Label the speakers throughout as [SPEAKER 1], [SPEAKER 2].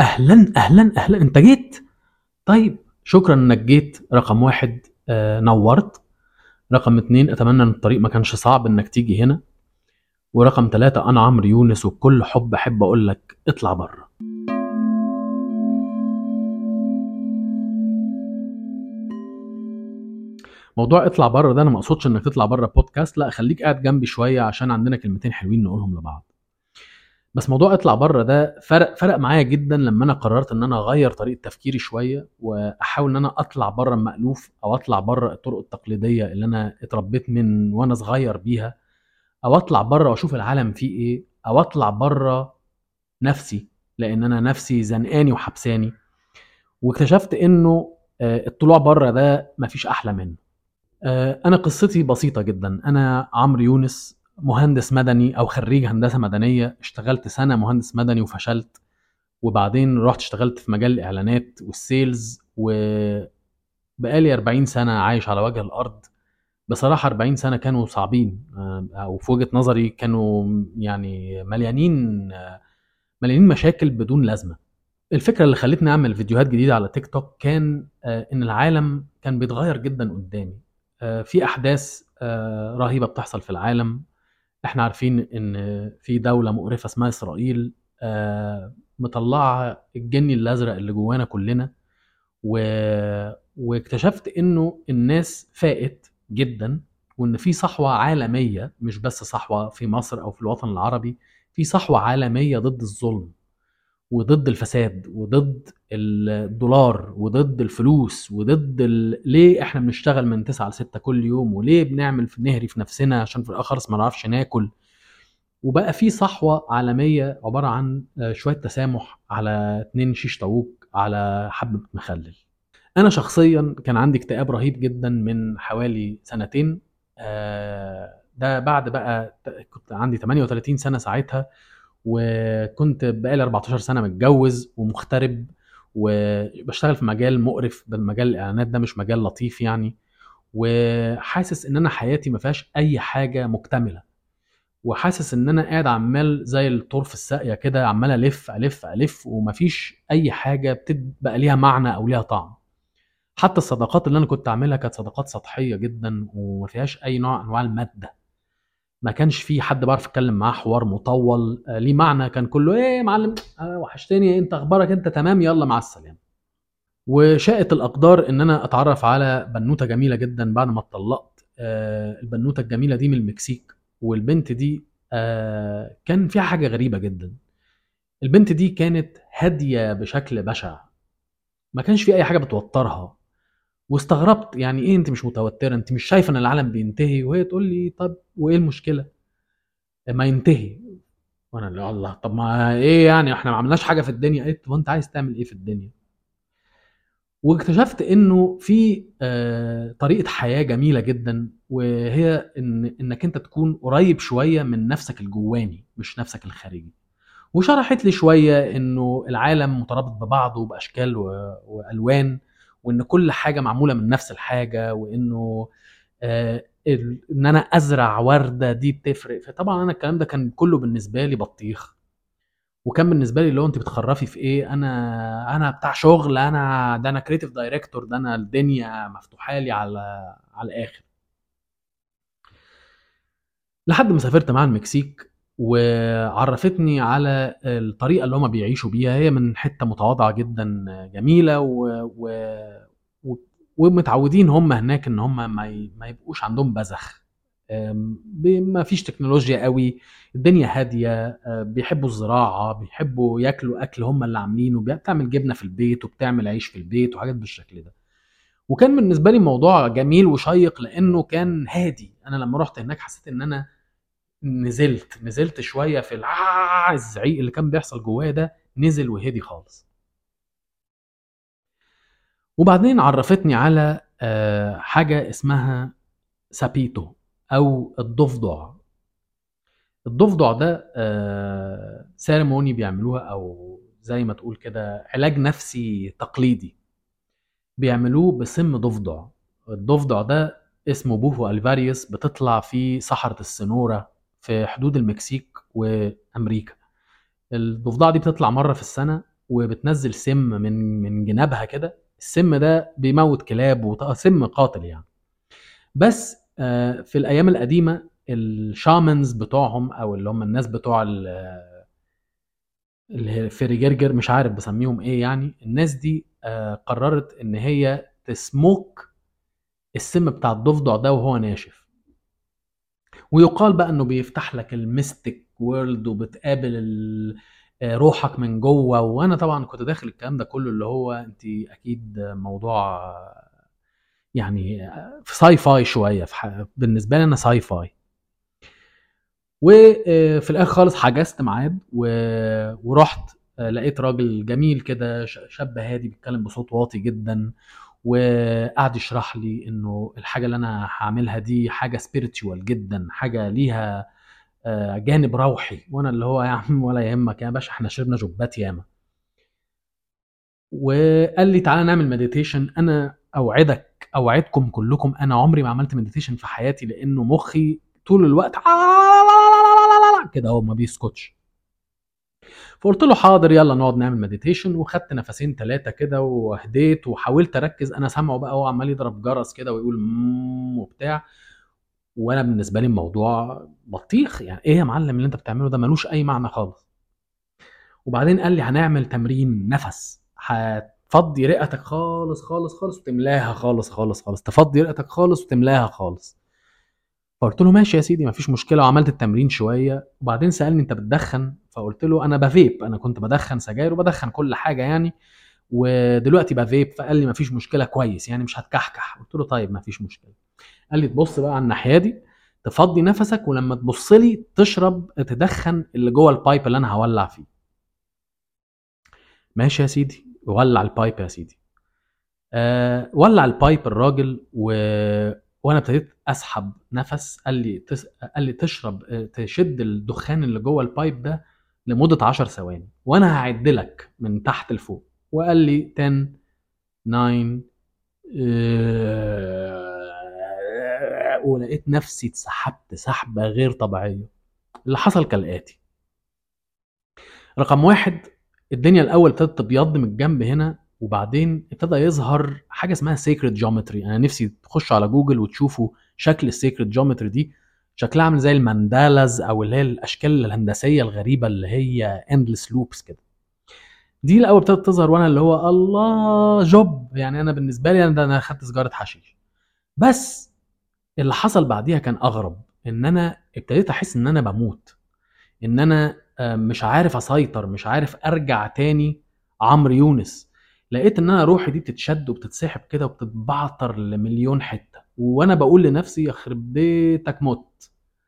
[SPEAKER 1] أهلا أهلا أهلا أنت جيت طيب شكرا إنك جيت رقم واحد آه نورت رقم اتنين أتمنى إن الطريق ما كانش صعب إنك تيجي هنا ورقم ثلاثة أنا عمرو يونس وبكل حب أحب أقول لك اطلع بره موضوع اطلع بره ده انا ما اقصدش انك تطلع بره بودكاست لا خليك قاعد جنبي شويه عشان عندنا كلمتين حلوين نقولهم لبعض بس موضوع اطلع بره ده فرق فرق معايا جدا لما انا قررت ان انا اغير طريقه تفكيري شويه واحاول ان انا اطلع بره المالوف او اطلع بره الطرق التقليديه اللي انا اتربيت من وانا صغير بيها او اطلع بره واشوف العالم فيه ايه او اطلع بره نفسي لان انا نفسي زنقاني وحبساني واكتشفت انه آه، الطلوع بره ده مفيش احلى منه آه، انا قصتي بسيطه جدا انا عمرو يونس مهندس مدني او خريج هندسه مدنيه اشتغلت سنه مهندس مدني وفشلت وبعدين رحت اشتغلت في مجال الاعلانات والسيلز وبقالي 40 سنه عايش على وجه الارض بصراحه 40 سنه كانوا صعبين آه، او في وجهه نظري كانوا يعني مليانين مليانين مشاكل بدون لازمه الفكره اللي خلتني اعمل فيديوهات جديده على تيك توك كان آه، ان العالم كان بيتغير جدا قدامي آه، في احداث رهيبه بتحصل في العالم احنا عارفين ان في دوله مقرفه اسمها اسرائيل مطلعه الجني الازرق اللي جوانا كلنا و... واكتشفت انه الناس فاقت جدا وان في صحوه عالميه مش بس صحوه في مصر او في الوطن العربي في صحوه عالميه ضد الظلم وضد الفساد وضد الدولار وضد الفلوس وضد ال... ليه احنا بنشتغل من 9 ل 6 كل يوم وليه بنعمل في نهري في نفسنا عشان في الاخر ما نعرفش ناكل وبقى في صحوه عالميه عباره عن شويه تسامح على اتنين شيش طاووق على حبه مخلل انا شخصيا كان عندي اكتئاب رهيب جدا من حوالي سنتين آه، ده بعد بقى كنت عندي 38 سنه ساعتها وكنت بقالي 14 سنه متجوز ومغترب وبشتغل في مجال مقرف ده مجال الاعلانات ده مش مجال لطيف يعني وحاسس ان انا حياتي ما فيهاش اي حاجه مكتمله وحاسس ان انا قاعد عمال زي الطور في الساقيه كده عمال الف الف الف ومفيش اي حاجه بتبقى ليها معنى او ليها طعم حتى الصداقات اللي انا كنت اعملها كانت صداقات سطحيه جدا وما فيهاش اي نوع انواع الماده ما كانش في حد بعرف اتكلم معاه حوار مطول آه ليه معنى كان كله ايه يا معلم آه وحشتني انت اخبارك انت تمام يلا مع السلامه وشاءت الاقدار ان انا اتعرف على بنوته جميله جدا بعد ما اتطلقت آه البنوته الجميله دي من المكسيك والبنت دي آه كان فيها حاجه غريبه جدا البنت دي كانت هاديه بشكل بشع ما كانش في اي حاجه بتوترها واستغربت يعني ايه انت مش متوتره انت مش شايفه ان العالم بينتهي وهي تقول لي طب وايه المشكله ما ينتهي وانا اللي الله طب ما ايه يعني احنا ما عملناش حاجه في الدنيا قلت وانت عايز تعمل ايه في الدنيا واكتشفت انه في آه طريقه حياه جميله جدا وهي ان انك انت تكون قريب شويه من نفسك الجواني مش نفسك الخارجي وشرحت لي شويه انه العالم مترابط ببعضه باشكال والوان وان كل حاجه معموله من نفس الحاجه وانه آه ان انا ازرع ورده دي بتفرق فطبعا انا الكلام ده كان كله بالنسبه لي بطيخ وكان بالنسبه لي اللي هو انت بتخرفي في ايه انا انا بتاع شغل انا ده انا كريتيف دايركتور ده انا الدنيا مفتوحه لي على على الاخر لحد ما سافرت مع المكسيك وعرفتني على الطريقه اللي هما بيعيشوا بيها هي من حته متواضعه جدا جميله و... و... و... ومتعودين هم هناك ان هم ما, ي... ما يبقوش عندهم بذخ ما فيش تكنولوجيا قوي الدنيا هاديه بيحبوا الزراعه بيحبوا ياكلوا اكل هم اللي عاملينه بتعمل جبنه في البيت وبتعمل عيش في البيت وحاجات بالشكل ده وكان بالنسبه لي موضوع جميل وشيق لانه كان هادي انا لما رحت هناك حسيت ان انا نزلت نزلت شويه في الزعيق اللي كان بيحصل جوايا ده نزل وهدي خالص وبعدين عرفتني على آه، حاجه اسمها سابيتو او الضفدع الضفدع ده سيرموني آه، بيعملوها او زي ما تقول كده علاج نفسي تقليدي بيعملوه بسم ضفدع الضفدع ده اسمه بوفو الفاريوس بتطلع في صحراء السنورة في حدود المكسيك وامريكا الضفدعه دي بتطلع مره في السنه وبتنزل سم من من جنابها كده السم ده بيموت كلاب وسم قاتل يعني بس آه، في الايام القديمه الشامنز بتوعهم او اللي هم الناس بتوع الفريجرجر مش عارف بسميهم ايه يعني الناس دي آه، قررت ان هي تسموك السم بتاع الضفدع ده وهو ناشف ويقال بقى انه بيفتح لك الميستيك وورلد وبتقابل آه، روحك من جوه وانا طبعا كنت داخل الكلام ده كله اللي هو انت اكيد موضوع يعني في ساي فاي شويه في بالنسبه لي انا ساي فاي وفي الاخر خالص حجزت ميعاد و... ورحت لقيت راجل جميل كده شاب هادي بيتكلم بصوت واطي جدا وقعد يشرح لي انه الحاجه اللي انا هعملها دي حاجه سبيريتشوال جدا حاجه ليها آه، جانب روحي وانا اللي هو يا عم ولا يهمك يا باشا احنا شربنا جبات ياما وقال لي تعالى نعمل مديتيشن انا اوعدك اوعدكم كلكم انا عمري ما عملت مديتيشن في حياتي لانه مخي طول الوقت كده هو ما بيسكتش فقلت له حاضر يلا نقعد نعمل مديتيشن وخدت نفسين ثلاثه كده وهديت وحاولت اركز انا سامعه بقى هو عمال يضرب جرس كده ويقول مم وبتاع وانا بالنسبه لي الموضوع بطيخ يعني ايه يا معلم اللي انت بتعمله ده ملوش اي معنى خالص وبعدين قال لي هنعمل تمرين نفس هتفضي رئتك خالص خالص خالص وتملاها خالص خالص خالص تفضي رئتك خالص وتملاها خالص فقلت له ماشي يا سيدي مفيش مشكله وعملت التمرين شويه وبعدين سالني انت بتدخن فقلت له انا بفيب انا كنت بدخن سجاير وبدخن كل حاجه يعني ودلوقتي بفيب فقال لي مفيش مشكله كويس يعني مش هتكحكح قلت له طيب مفيش مشكله قال لي تبص بقى على الناحيه دي تفضي نفسك ولما تبص لي تشرب تدخن اللي جوه البايب اللي انا هولع فيه ماشي يا سيدي ولع البايب يا سيدي أه ولع البايب الراجل و... وانا ابتديت اسحب نفس قال لي تس... قال لي تشرب آه، تشد الدخان اللي جوه البايب ده لمده 10 ثواني وانا هعد لك من تحت لفوق وقال لي 10 9 ولقيت نفسي اتسحبت سحبه غير طبيعيه اللي حصل كالاتي رقم واحد الدنيا الاول ابتدت تبيض من الجنب هنا وبعدين ابتدى يظهر حاجه اسمها سيكريت جيومتري انا نفسي تخشوا على جوجل وتشوفوا شكل السيكريت جيومتري دي شكلها عامل زي الماندالاز او اللي هي الاشكال الهندسيه الغريبه اللي هي اندلس لوبس كده دي الاول ابتدت تظهر وانا اللي هو الله جوب يعني انا بالنسبه لي انا انا خدت سيجاره حشيش بس اللي حصل بعديها كان اغرب ان انا ابتديت احس ان انا بموت ان انا آه، مش عارف اسيطر مش عارف ارجع تاني عمرو يونس لقيت ان انا روحي دي بتتشد وبتتسحب كده وبتتبعتر لمليون حته وانا بقول لنفسي يخرب بيتك مت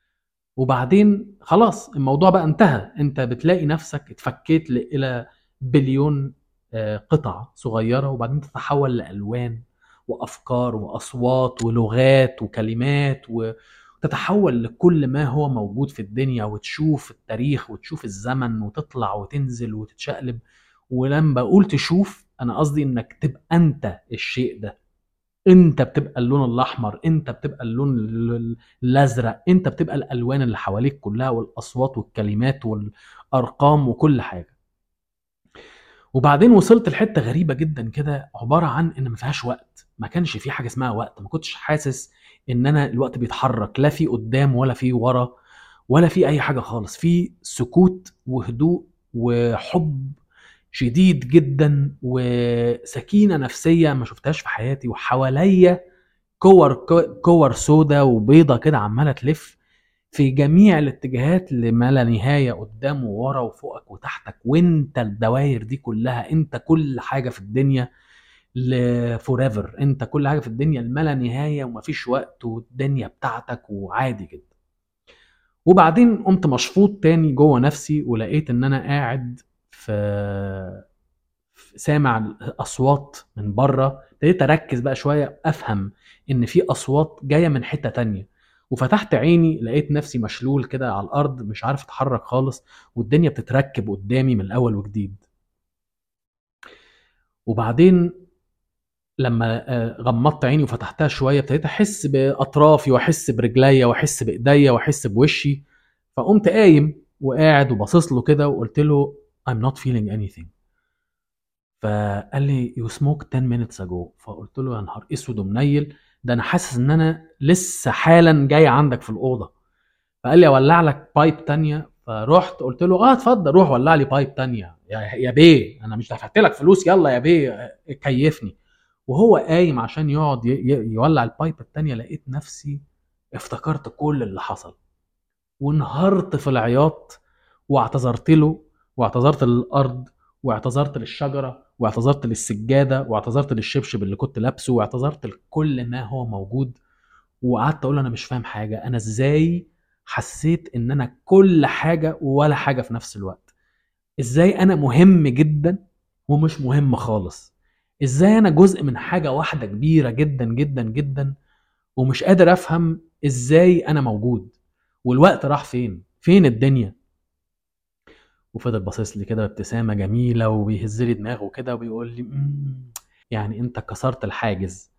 [SPEAKER 1] وبعدين خلاص الموضوع بقى انتهى انت بتلاقي نفسك اتفكيت الى بليون آه، قطع صغيره وبعدين تتحول لالوان وافكار واصوات ولغات وكلمات وتتحول لكل ما هو موجود في الدنيا وتشوف التاريخ وتشوف الزمن وتطلع وتنزل وتتشقلب ولما بقول تشوف انا قصدي انك تبقى انت الشيء ده انت بتبقى اللون الاحمر انت بتبقى اللون الازرق انت بتبقى الالوان اللي حواليك كلها والاصوات والكلمات والارقام وكل حاجه وبعدين وصلت لحته غريبه جدا كده عباره عن ان ما فيهاش وقت ما كانش في حاجه اسمها وقت ما كنتش حاسس ان انا الوقت بيتحرك لا في قدام ولا في ورا ولا في اي حاجه خالص في سكوت وهدوء وحب شديد جدا وسكينه نفسيه ما شفتهاش في حياتي وحواليا كور كور سودا وبيضه كده عماله تلف في جميع الاتجاهات لما لا نهايه قدام وورا وفوقك وتحتك وانت الدوائر دي كلها انت كل حاجه في الدنيا لفوريفر انت كل حاجه في الدنيا لما لا نهايه ومفيش وقت والدنيا بتاعتك وعادي جدا وبعدين قمت مشفوط تاني جوه نفسي ولقيت ان انا قاعد في سامع الاصوات من بره ابتديت اركز بقى شويه افهم ان في اصوات جايه من حته تانية وفتحت عيني لقيت نفسي مشلول كده على الارض مش عارف اتحرك خالص والدنيا بتتركب قدامي من الاول وجديد وبعدين لما آه، غمضت عيني وفتحتها شويه ابتديت احس باطرافي واحس برجليا واحس بايديا واحس بوشي فقمت قايم وقاعد وباصص له كده وقلت له I'm not feeling anything فقال لي يو سموك 10 minutes ago فقلت له يا نهار اسود ومنيل ده انا حاسس ان انا لسه حالا جاي عندك في الاوضه فقال لي اولع لك بايب تانية فرحت قلت له اه اتفضل روح ولع لي بايب تانية يا, يا بيه انا مش دفعت لك فلوس يلا يا بيه كيفني وهو قايم عشان يقعد ي- ي- يولع البايب التانية لقيت نفسي افتكرت كل اللي حصل وانهارت في العياط واعتذرت له واعتذرت للارض واعتذرت للشجره واعتذرت للسجاده واعتذرت للشبشب اللي كنت لابسه واعتذرت لكل ما هو موجود وقعدت اقول انا مش فاهم حاجه انا ازاي حسيت ان انا كل حاجه ولا حاجه في نفس الوقت ازاي انا مهم جدا ومش مهم خالص ازاي انا جزء من حاجه واحده كبيره جدا جدا جدا ومش قادر افهم ازاي انا موجود والوقت راح فين فين الدنيا وفضل باصص لي كده بابتسامه جميله وبيهز لي دماغه كده وبيقول لي "مم، يعني انت كسرت الحاجز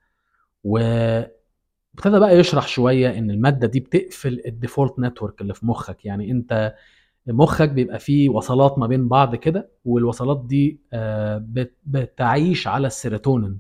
[SPEAKER 1] وابتدى بقى يشرح شويه ان الماده دي بتقفل الديفولت نتورك اللي في مخك يعني انت مخك بيبقى فيه وصلات ما بين بعض كده والوصلات دي آه، بت- بتعيش على السيروتونين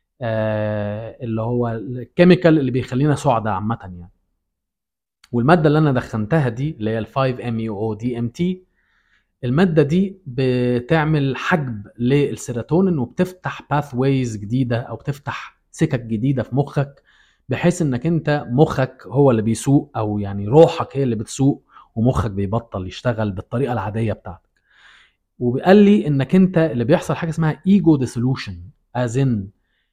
[SPEAKER 1] آه، اللي هو الكيميكال اللي بيخلينا سعداء عامه يعني والماده اللي انا دخنتها دي اللي هي ال 5 ام يو او دي ام تي الماده دي بتعمل حجب للسيروتونين وبتفتح باث ويز جديده او بتفتح سكك جديده في مخك بحيث انك انت مخك هو اللي بيسوق او يعني روحك هي اللي بتسوق ومخك بيبطل يشتغل بالطريقه العاديه بتاعتك وقال لي انك انت اللي بيحصل حاجه اسمها ايجو ديسولوشن از ان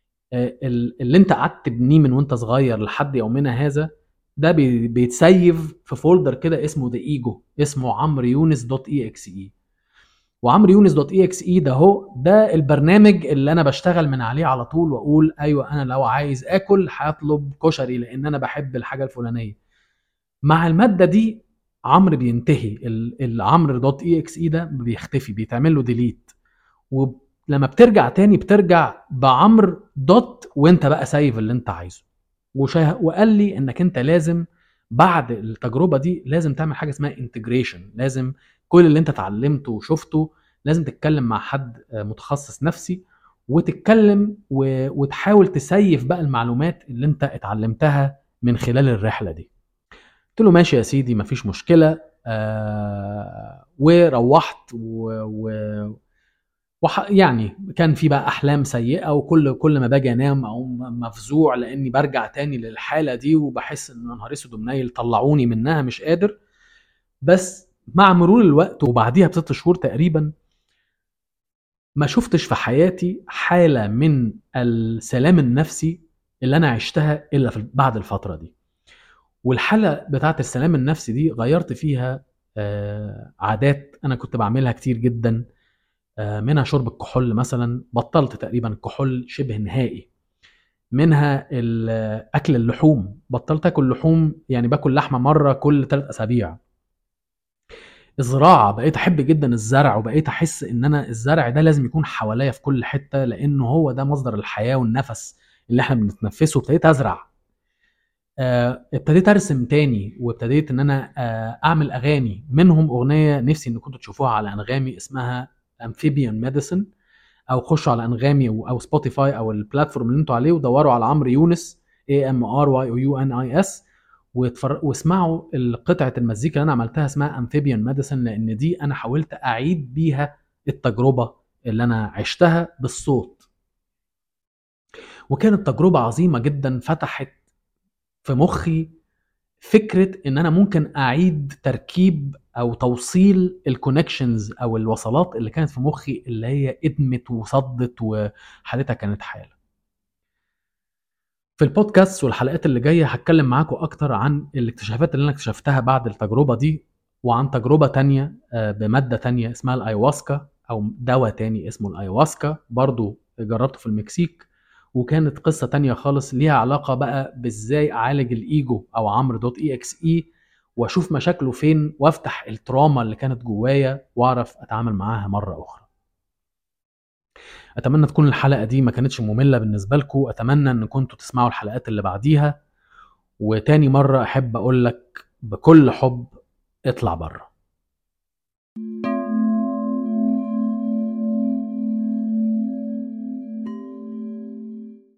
[SPEAKER 1] اللي انت قعدت تبنيه من وانت صغير لحد يومنا هذا ده بي- بيتسيف في فولدر كده اسمه ذا ايجو اسمه عمرو يونس دوت اي اكس اي وعمرو يونس دوت اي اكس اي ده هو ده البرنامج اللي انا بشتغل من عليه على طول واقول ايوه انا لو عايز اكل هطلب كشري لان انا بحب الحاجه الفلانيه مع الماده دي عمرو بينتهي ال- العمرو دوت اي اكس اي ده بيختفي بيتعمل له ديليت ولما بترجع تاني بترجع بعمر دوت وانت بقى سايف اللي انت عايزه وشا... وقال لي انك انت لازم بعد التجربه دي لازم تعمل حاجه اسمها انتجريشن لازم كل اللي انت اتعلمته وشفته لازم تتكلم مع حد آه، متخصص نفسي وتتكلم و... وتحاول تسيف بقى المعلومات اللي انت اتعلمتها من خلال الرحله دي قلت له ماشي يا سيدي مفيش مشكله آه وروحت و... و... وح... يعني كان في بقى احلام سيئه وكل كل ما باجي انام او م- مفزوع لاني برجع تاني للحاله دي وبحس ان يا نهار اسود ومنيل طلعوني منها مش قادر بس مع مرور الوقت وبعديها بست شهور تقريبا ما شفتش في حياتي حاله من السلام النفسي اللي انا عشتها الا في بعد الفتره دي والحاله بتاعت السلام النفسي دي غيرت فيها آه، عادات انا كنت بعملها كتير جدا آه، منها شرب الكحول مثلا بطلت تقريبا الكحول شبه نهائي منها ال- اكل اللحوم بطلت اكل لحوم يعني باكل لحمه مره كل ثلاث اسابيع الزراعه بقيت احب جدا الزرع وبقيت احس ان انا الزرع ده لازم يكون حواليا في كل حته لانه هو ده مصدر الحياه والنفس اللي احنا بنتنفسه ابتديت ازرع آه، ابتديت ارسم تاني وابتديت ان انا آه، اعمل اغاني منهم اغنيه نفسي ان كنتوا تشوفوها على انغامي اسمها امفيبيان ميديسن او خشوا على انغامي او أو سبوتيفاي او البلاتفورم اللي انتوا عليه ودوروا على عمرو يونس اي ام ار واي او يو ان اي اس واسمعوا قطعه المزيكا اللي انا عملتها اسمها امفيبيان ميديسن لان دي انا حاولت اعيد بيها التجربه اللي انا عشتها بالصوت وكانت تجربه عظيمه جدا فتحت في مخي فكره ان انا ممكن اعيد تركيب او توصيل الكونكشنز او الوصلات اللي كانت في مخي اللي هي ادمت وصدت وحالتها كانت حاله في البودكاست والحلقات اللي جايه هتكلم معاكم اكتر عن الاكتشافات اللي انا اكتشفتها بعد التجربه دي وعن تجربه تانية آه، بماده تانية اسمها الايواسكا او دواء تاني اسمه الايواسكا برضو جربته في المكسيك وكانت قصه تانية خالص ليها علاقه بقى بازاي اعالج الايجو او عمرو دوت اي اكس اي واشوف مشاكله فين وافتح التراما اللي كانت جوايا واعرف اتعامل معاها مره اخرى اتمنى تكون الحلقه دي ما كانتش ممله بالنسبه لكم اتمنى ان كنتوا تسمعوا الحلقات اللي بعديها وتاني مره احب اقول لك بكل حب اطلع بره